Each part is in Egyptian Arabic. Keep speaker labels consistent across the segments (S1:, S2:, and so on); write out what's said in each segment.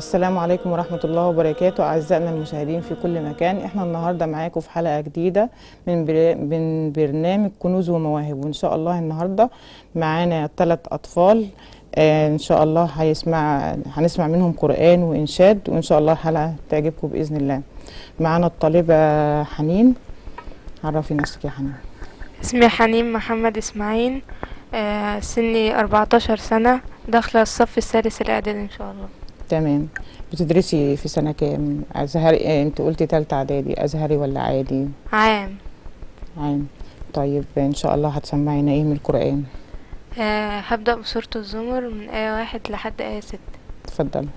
S1: السلام عليكم ورحمة الله وبركاته أعزائنا المشاهدين في كل مكان احنا النهاردة معاكم في حلقة جديدة من, بر... من برنامج كنوز ومواهب وإن شاء الله النهاردة معانا ثلاث أطفال آه إن شاء الله هيسمع هنسمع منهم قرآن وإنشاد وإن شاء الله الحلقة تعجبكم بإذن الله معانا الطالبة حنين عرفي نفسك يا حنين
S2: اسمي حنين محمد اسماعيل آه، سني 14 سنة داخلة الصف السادس الإعدادي إن شاء الله
S1: تمام بتدرسي في سنة كام أزهري آه، أنت قلتي تالتة إعدادي أزهري ولا عادي
S2: عام
S1: عام طيب إن شاء الله هتسمعينا إيه من القرآن
S2: آه، هبدأ بسورة الزمر من آية واحد لحد آية ست
S1: اتفضل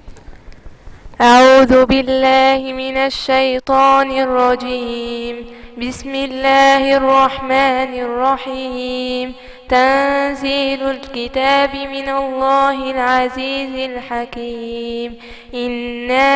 S2: أعوذ بالله من الشيطان الرجيم بسم الله الرحمن الرحيم تنزيل الكتاب من الله العزيز الحكيم إنا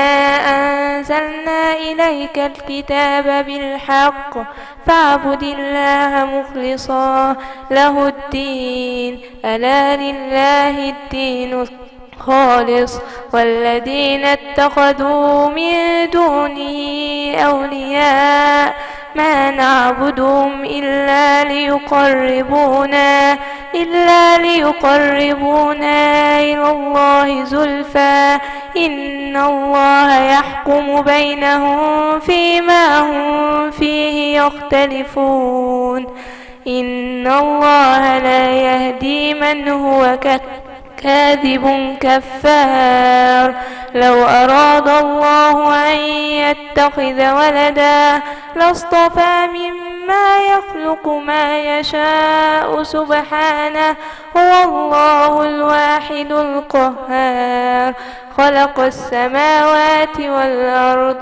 S2: أنزلنا إليك الكتاب بالحق فاعبد الله مخلصا له الدين ألا لله الدين خالص والذين اتخذوا من دونه أولياء ما نعبدهم إلا ليقربونا إلا ليقربونا إلى الله زلفى إن الله يحكم بينهم فيما هم فيه يختلفون إن الله لا يهدي من هو كذب كاذب كفار لو أراد الله أن يتخذ ولدا لاصطفى مما يخلق ما يشاء سبحانه هو الله الواحد القهار خلق السماوات والأرض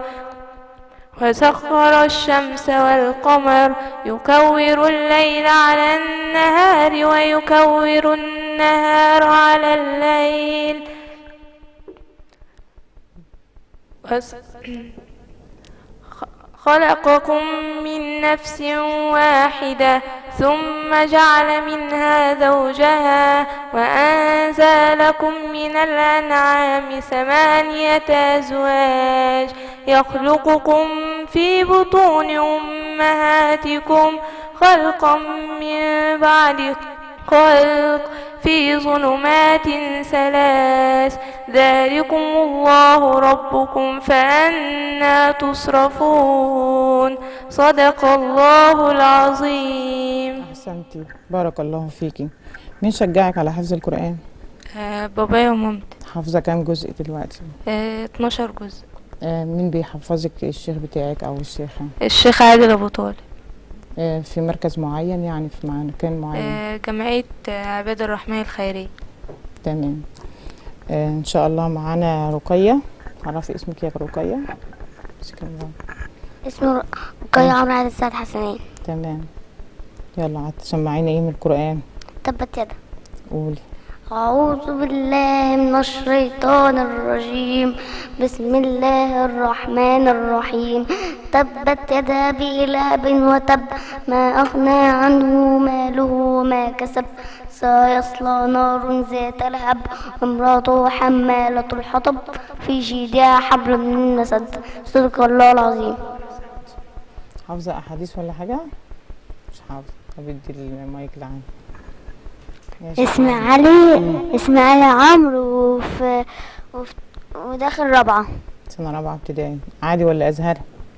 S2: وسخر الشمس والقمر يكور الليل على النهار ويكور النهار على الليل وس- خلقكم من نفس واحدة ثم جعل منها زوجها وأنزل لكم من الأنعام ثمانية أزواج يخلقكم في بطون أمهاتكم خلقا من بعد خلق في ظلمات ثلاث ذلكم الله ربكم فأنا تصرفون صدق الله العظيم
S1: أحسنتي بارك الله فيكي مين شجعك على حفظ القرآن
S2: آه بابايا ومامتي
S1: حافظة كام جزء دلوقتي
S2: آه 12 جزء
S1: آه مين بيحفظك الشيخ بتاعك أو الشيخة
S2: الشيخ عادل أبو طالب
S1: آه في مركز معين يعني في مكان معين
S2: آه جمعية آه، عباد الرحمن الخيرية
S1: تمام آه إن شاء الله معانا رقية عرفي اسمك يا رقية بسم الله
S3: اسمه رقية عمرو عبد السعد حسنين
S1: تمام يلا هتسمعينا ايه من القرآن
S3: تبت يدا
S1: قولي
S3: أعوذ بالله من الشيطان الرجيم بسم الله الرحمن الرحيم تبت يدا أبي لهب وتب ما أغنى عنه ماله وما كسب سيصلى نار ذات لهب وامرأته حمالة الحطب في جيدها حبل من مسد صدق الله العظيم
S1: حافظة أحاديث ولا حاجة مش حافظة طب ادي المايك لعين يا شيخ
S3: اسمي
S1: عادل.
S3: علي اسمي علي عمرو وفي وفي وداخل رابعة
S1: سنة رابعة ابتدائي عادي ولا أزهري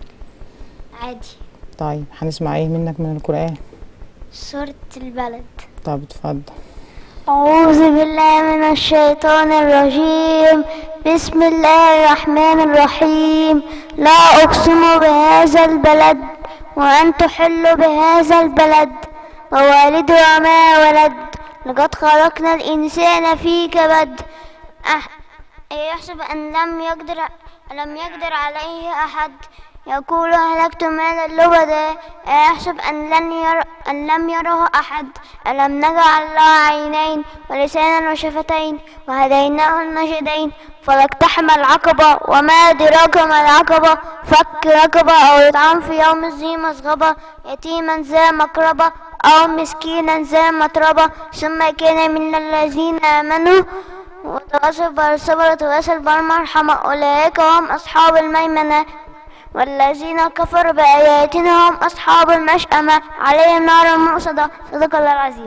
S3: عادي
S1: طيب هنسمع ايه منك من القرآن
S3: سورة البلد
S1: طب اتفضل
S3: أعوذ بالله من الشيطان الرجيم بسم الله الرحمن الرحيم لا أقسم بهذا البلد وأنت حل بهذا البلد ووالد وما ولد لقد خلقنا الإنسان في كبد أح... يحسب أن لم يقدر لم يقدر عليه أحد يقول هلكت مالا لبدا أيحسب أن لن ير... أن لم يره أحد ألم نجعل له عينين ولسانا وشفتين وهديناه النجدين فلاقتحم العقبة وما أدراك ما العقبة فك رقبة أو يطعم في يوم ذي مسغبة يتيما ذا مقربة أو مسكينا ذا متربة ثم كان من الذين آمنوا وتواصوا بالصبر وتواصوا بالمرحمة أولئك هم أصحاب الميمنة والذين كفروا بآياتنا هم أصحاب المشأمة عليهم نار مؤصدة صدق الله العظيم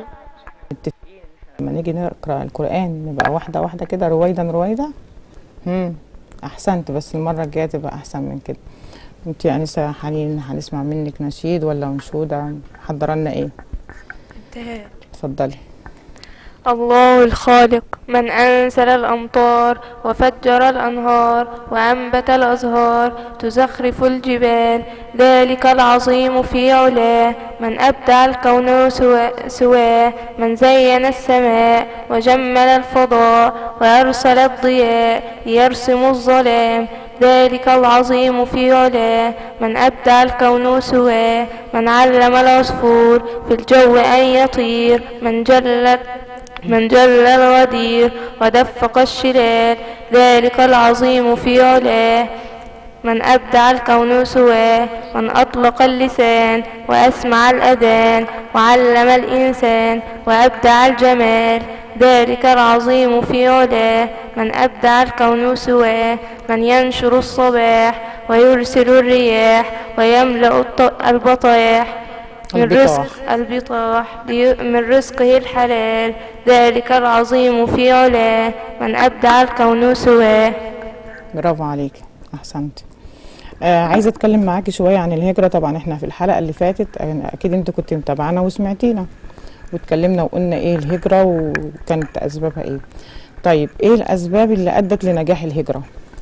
S1: لما نيجي نقرا القران نبقى واحده واحده كده رويدا رويدا امم احسنت بس المره الجايه تبقى احسن من كده انت يا انسه حنين هنسمع منك نشيد ولا انشوده محضره لنا ايه
S2: انتهى
S1: اتفضلي
S2: الله الخالق من أنزل الأمطار وفجر الأنهار وأنبت الأزهار تزخرف الجبال ذلك العظيم في علاه من أبدع الكون سوا- سواه من زين السماء وجمل الفضاء وأرسل الضياء يرسم الظلام ذلك العظيم في علاه من أبدع الكون سواه من علم العصفور في الجو أن يطير من جلت من جل الغدير ودفق الشلال ذلك العظيم في علاه من أبدع الكون سواه من أطلق اللسان وأسمع الأذان وعلم الإنسان وأبدع الجمال ذلك العظيم في علاه من أبدع الكون سواه من ينشر الصباح ويرسل الرياح ويملأ الط- البطايح من
S1: البطاح.
S2: رزق البطاح لي- من رزقه الحلال ذلك العظيم في علاه من أبدع الكون سواه
S1: برافو عليكي احسنت آه عايزه اتكلم معاكي شويه عن الهجره طبعا احنا في الحلقه اللي فاتت آه، اكيد انت كنت متابعانا وسمعتينا واتكلمنا وقلنا ايه الهجره وكانت اسبابها ايه طيب ايه الاسباب اللي ادت لنجاح الهجره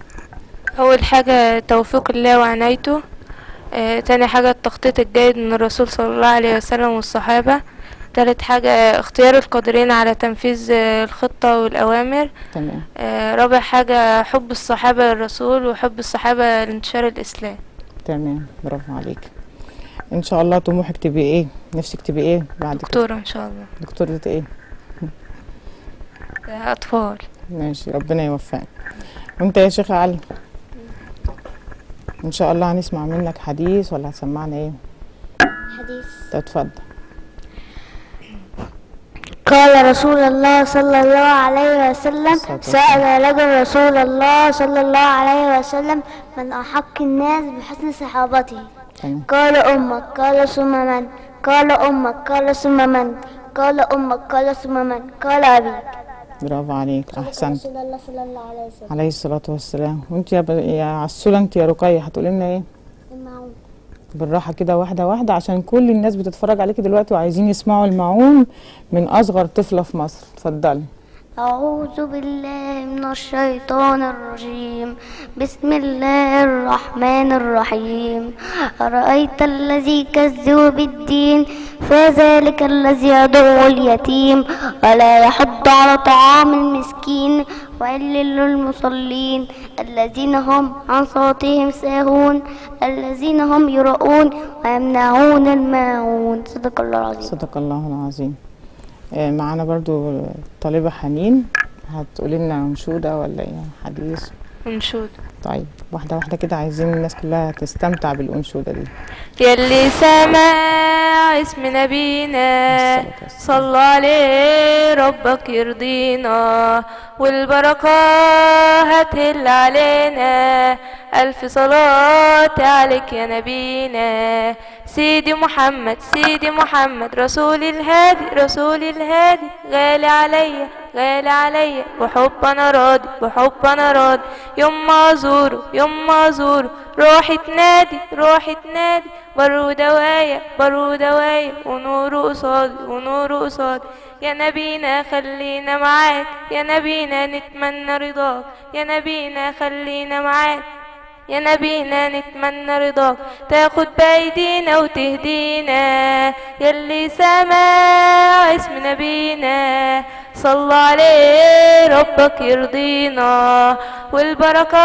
S2: أول حاجة توفيق الله وعنايته آه، تاني حاجة التخطيط الجيد من الرسول صلى الله عليه وسلم والصحابة تالت حاجة اختيار القادرين على تنفيذ آه، الخطة والأوامر
S1: تمام
S2: آه، رابع حاجة حب الصحابة للرسول وحب الصحابة لانتشار الإسلام
S1: تمام برافو عليك ان شاء الله طموحك تبقي ايه نفسك تبقي ايه بعد كده
S2: دكتورة إن شاء الله
S1: دكتورة ايه
S2: آه، أطفال
S1: ماشي ربنا يوفقك وانت يا شيخ علي ان شاء الله هنسمع منك حديث ولا هتسمعنا ايه
S3: حديث
S1: اتفضل
S3: قال رسول الله صلى الله عليه وسلم
S1: صلى الله
S3: سأل رجل رسول الله صلى الله عليه وسلم من أحق الناس بحسن صحابته
S1: تمام
S3: قال أمك قال ثم من قال أمك قال ثم من قال أمك قال ثم من قال أبيك
S1: برافو عليك احسنت
S3: رسول الله صلى الله عليه وسلم
S1: عليه الصلاة والسلام وانت يا, ب... يا عسولة انت يا رقية هتقولي لنا ايه
S3: المعون
S1: بالراحة كده واحدة واحدة عشان كل الناس بتتفرج عليكي دلوقتي وعايزين يسمعوا المعون من أصغر طفلة في مصر اتفضلي
S3: أعوذ بالله من الشيطان الرجيم بسم الله الرحمن الرحيم أرأيت الذي كذب بالدين فذلك الذي يدعو اليتيم ولا يحض على طعام المسكين ويل للمصلين الذين هم عن صلاتهم ساهون الذين هم يراؤون ويمنعون الماعون صدق الله العظيم
S1: صدق الله العظيم آه، معانا برضو طالبة حنين هتقولي لنا انشودة ولا ايه حديث
S2: انشود
S1: طيب واحدة واحدة كده عايزين الناس كلها تستمتع بالأنشودة دي
S2: يلي سمع اسم نبينا
S1: الصلاة والسلام.
S2: صلى عليه ربك يرضينا والبركة هتهل علينا ألف صلاة عليك يا نبينا سيدي محمد سيدي محمد رسول الهادي رسول الهادي غالي عليا غالي عليا وحب انا راضي وحب انا راضي يوم ما ازوره يوم ما ازوره روحي تنادي روحي تنادي برو دوايا برو دوايا ونور قصادي ونور قصادي يا نبينا خلينا معاك يا نبينا نتمنى رضاك يا نبينا خلينا معاك يا نبينا نتمنى رضاك تاخد بايدينا وتهدينا يلي سمع اسم نبينا صلى عليه ربك يرضينا والبركة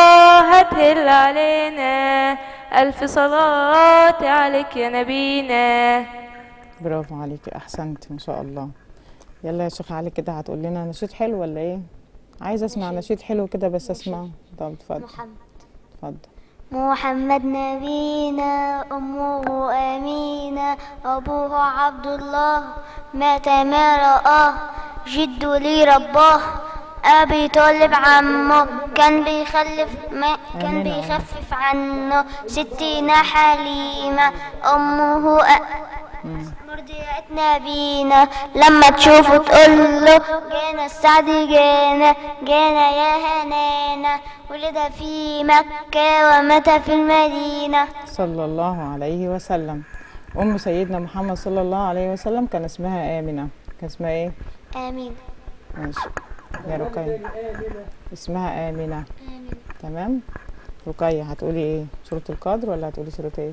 S2: هتهل علينا ألف صلاة عليك يا نبينا
S1: برافو عليكي أحسنت ما شاء الله يلا يا شيخ علي كده هتقول لنا نشيد حلو ولا ايه عايزة اسمع نشيد حلو كده بس اسمعه طب اتفضل
S3: محمد
S1: اتفضل
S3: محمد نبينا أمه أمينة أبوه عبد الله مات ما رآه جد لي رباه أبي طالب عمه كان بيخلف ما كان
S1: آمين.
S3: بيخفف عنه ستين حليمة أمه أ... مرضية نبينا لما تشوفه تقول له جانا السعد جانا جانا يا هنانا ولد في مكة ومات في المدينة
S1: صلى الله عليه وسلم ام سيدنا محمد صلى الله عليه وسلم كان اسمها امنه كان اسمها ايه
S3: آمين
S1: ماشي يا رقية اسمها آمنة تمام رقية هتقولي ايه سورة القدر ولا هتقولي سورة ايه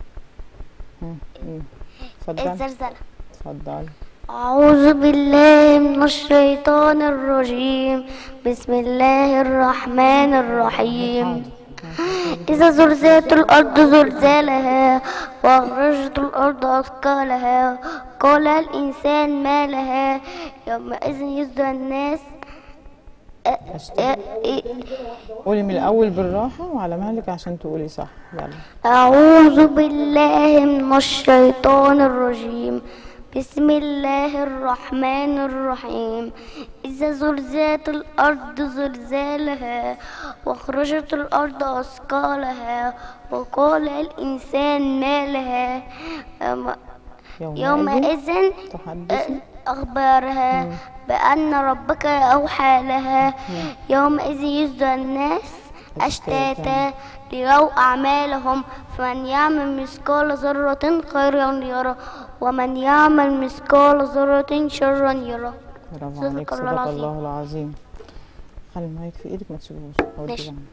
S1: هم، هم. اتفضل
S3: الزلزلة
S1: اتفضل
S3: أعوذ بالله من الشيطان الرجيم بسم الله الرحمن الرحيم إذا زلزلت الأرض زلزالها وأخرجت الأرض أثقالها قال الإنسان ما لها يومئذ يصدر الناس
S1: اشتغل. قولي من الأول بالراحة وعلى مهلك عشان تقولي صح يلا
S3: أعوذ بالله من الشيطان الرجيم بسم الله الرحمن الرحيم إذا زلزلت الأرض زلزالها وأخرجت الأرض أثقالها وقال الإنسان ما لها أم-
S1: يومئذ
S3: يومئذ
S1: تحدث
S3: أخبارها بأن ربك أوحى لها يومئذ يصدر الناس أشتاتا ليروا أعمالهم فمن يعمل مثقال ذرة خيرا يرى ومن يعمل مثقال ذرة شرا يرى
S1: برافو
S3: صدق
S1: عليك
S3: الله
S1: صدق
S3: العظيم.
S1: الله العظيم خلي المايك في ايدك ما تسيبوش أودي
S3: ماشي.
S1: بقى.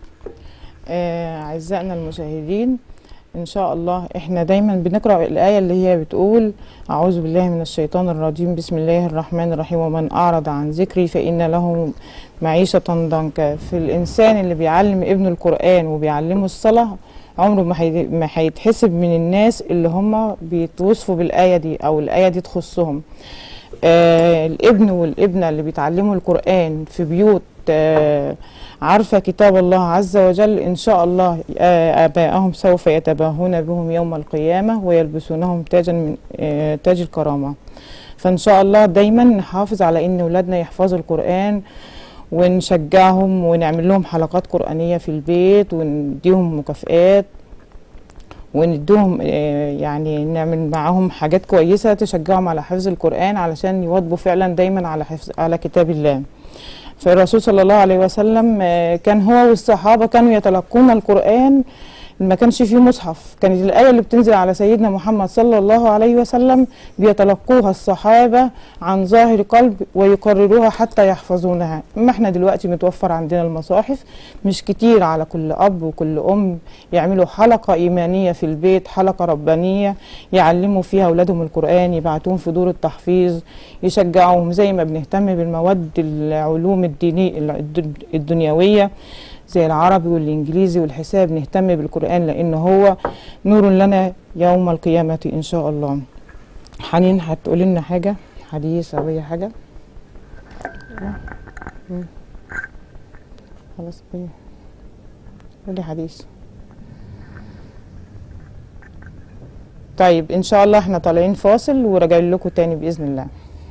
S1: آه اعزائنا المشاهدين ان شاء الله احنا دايما بنقرا الايه اللي هي بتقول اعوذ بالله من الشيطان الرجيم بسم الله الرحمن الرحيم ومن اعرض عن ذكري فان له معيشه ضنكا في الانسان اللي بيعلم ابنه القران وبيعلمه الصلاه عمره ما هي- ما هيتحسب من الناس اللي هم بيتوصفوا بالايه دي او الايه دي تخصهم آه الابن والابنة اللي بيتعلموا القرآن في بيوت آه عارفة كتاب الله عز وجل إن شاء الله آه آباءهم سوف يتباهون بهم يوم القيامة ويلبسونهم تاجا من آه تاج الكرامة فإن شاء الله دايما نحافظ على إن ولادنا يحفظوا القرآن ونشجعهم ونعمل لهم حلقات قرآنية في البيت ونديهم مكافآت ونديهم آه، يعني نعمل معاهم حاجات كويسة تشجعهم على حفظ القرآن علشان يواظبوا فعلا دايما على حفظ على كتاب الله فالرسول صلى الله عليه وسلم آه، كان هو والصحابة كانوا يتلقون القرآن ما كانش فيه مصحف كانت الآية اللي بتنزل على سيدنا محمد صلى الله عليه وسلم بيتلقوها الصحابة عن ظاهر قلب ويكرروها حتى يحفظونها اما احنا دلوقتي متوفر عندنا المصاحف مش كتير على كل أب وكل أم يعملوا حلقة إيمانية في البيت حلقة ربانية يعلموا فيها أولادهم القرآن يبعتوهم في دور التحفيظ يشجعوهم زي ما بنهتم بالمواد العلوم الديني الد- الدنيوية زي العربي والإنجليزي والحساب نهتم بالقرآن لأنه هو نور لنا يوم القيامة إن شاء الله حنين هتقول لنا حاجة حديث أو أي حاجة مم. خلاص إيه قولي حديث طيب ان شاء الله احنا طالعين فاصل وراجعين لكم تاني باذن الله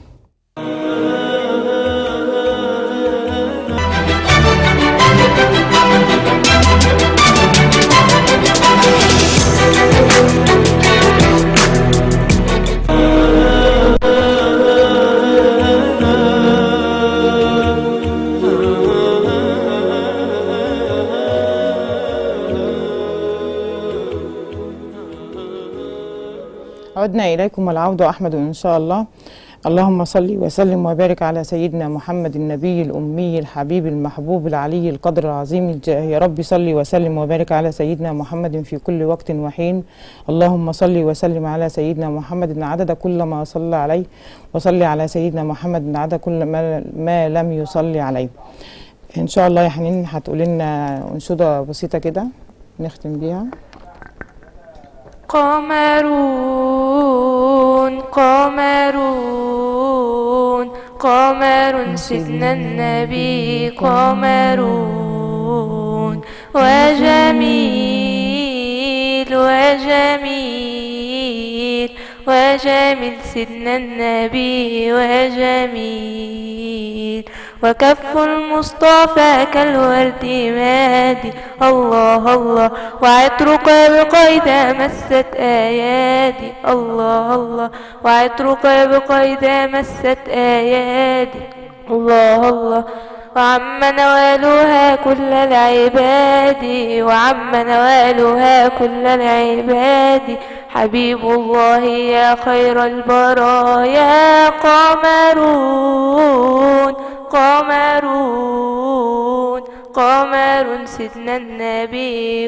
S1: عدنا إليكم والعودة أحمد إن شاء الله اللهم صل وسلم وبارك على سيدنا محمد النبي الأمي الحبيب المحبوب العلي القدر العظيم الجاه يا رب صل وسلم وبارك على سيدنا محمد في كل وقت وحين اللهم صل وسلم على سيدنا محمد عدد كل ما صلى عليه وصل على سيدنا محمد عدد كل ما, ما لم يصلي عليه إن شاء الله يا حنين هتقول لنا أنشودة بسيطة كده نختم بيها
S2: قمرون قمرون قمر سيدنا النبي قمرون وجميل وجميل وجميل سيدنا النبي وجميل وكف المصطفى كالورد مادي الله الله وعطرك بقيد مست آيادي الله الله وعطرك بقيد مست آيادي الله الله وعم نوالها كل العباد وعم نوالها كل العباد حبيب الله يا خير البرايا قمرون قمرون قمر سيدنا النبي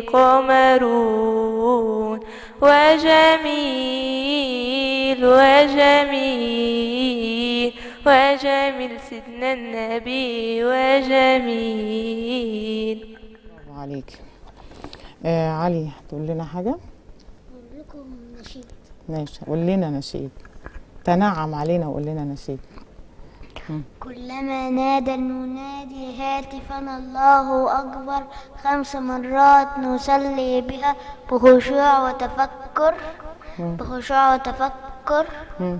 S2: قمرون وجميل وجميل وجميل سيدنا النبي وجميل
S1: برافو عليك آه علي هتقول لنا حاجة
S3: لكم نشيد
S1: ماشي قول لنا نشيد تنعم علينا وقول لنا نشيد
S3: كلما نادى المنادي هاتفا الله أكبر خمس مرات نصلي بها بخشوع وتفكر بخشوع وتفكر
S1: مم.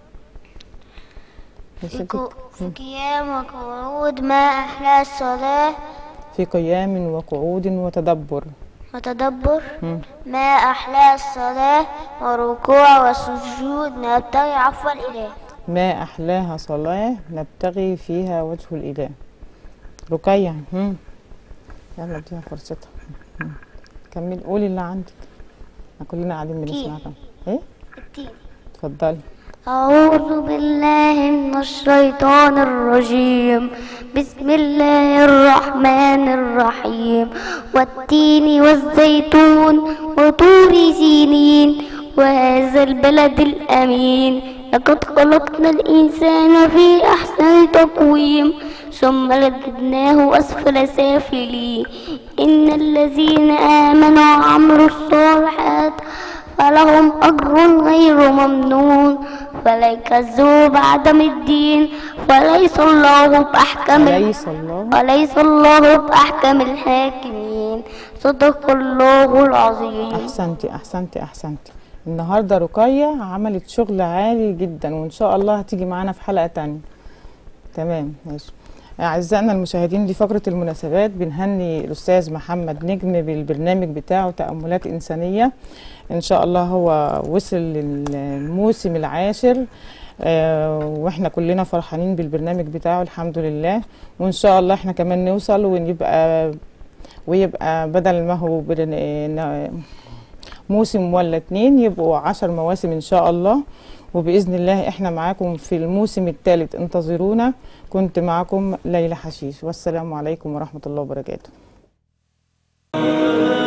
S3: في,
S1: نشيد
S3: كو في قيام وقعود ما أحلى الصلاة
S1: في قيام وقعود وتدبر
S3: وتدبر
S1: مم.
S3: ما أحلى الصلاة وركوع وسجود نبتغي عفو الإله
S1: ما أحلاها صلاة نبتغي فيها وجه الإله رقية مم. يلا اديها فرصتها مم. كمل قولي اللي عندك احنا كلنا قاعدين بنسمعك ايه
S3: التين
S1: اتفضلي
S3: أعوذ بالله من الشيطان الرجيم بسم الله الرحمن الرحيم والتين والزيتون وطور سينين وهذا البلد الأمين لقد خلقنا الإنسان في أحسن تقويم ثم رددناه أسفل سافلين إن الذين آمنوا وعملوا الصالحات فلهم أجر غير ممنون فلا يكذبوا بعدم الدين فليس الله بأحكم
S1: أليس الله
S3: وليس الله بأحكم الحاكمين صدق الله العظيم
S1: احسنتي احسنتي احسنتي النهارده رقية عملت شغل عالي جدا وان شاء الله هتيجي معانا في حلقة تانية تمام ماشي اعزائنا المشاهدين دي فقرة المناسبات بنهني الاستاذ محمد نجم بالبرنامج بتاعه تأملات انسانية ان شاء الله هو وصل للموسم العاشر آه، واحنا كلنا فرحانين بالبرنامج بتاعه الحمد لله وان شاء الله احنا كمان نوصل ونبقى ويبقى بدل ما هو برن- موسم ولا اتنين يبقوا عشر مواسم ان شاء الله وباذن الله احنا معاكم في الموسم الثالث انتظرونا كنت معكم ليلى حشيش والسلام عليكم ورحمه الله وبركاته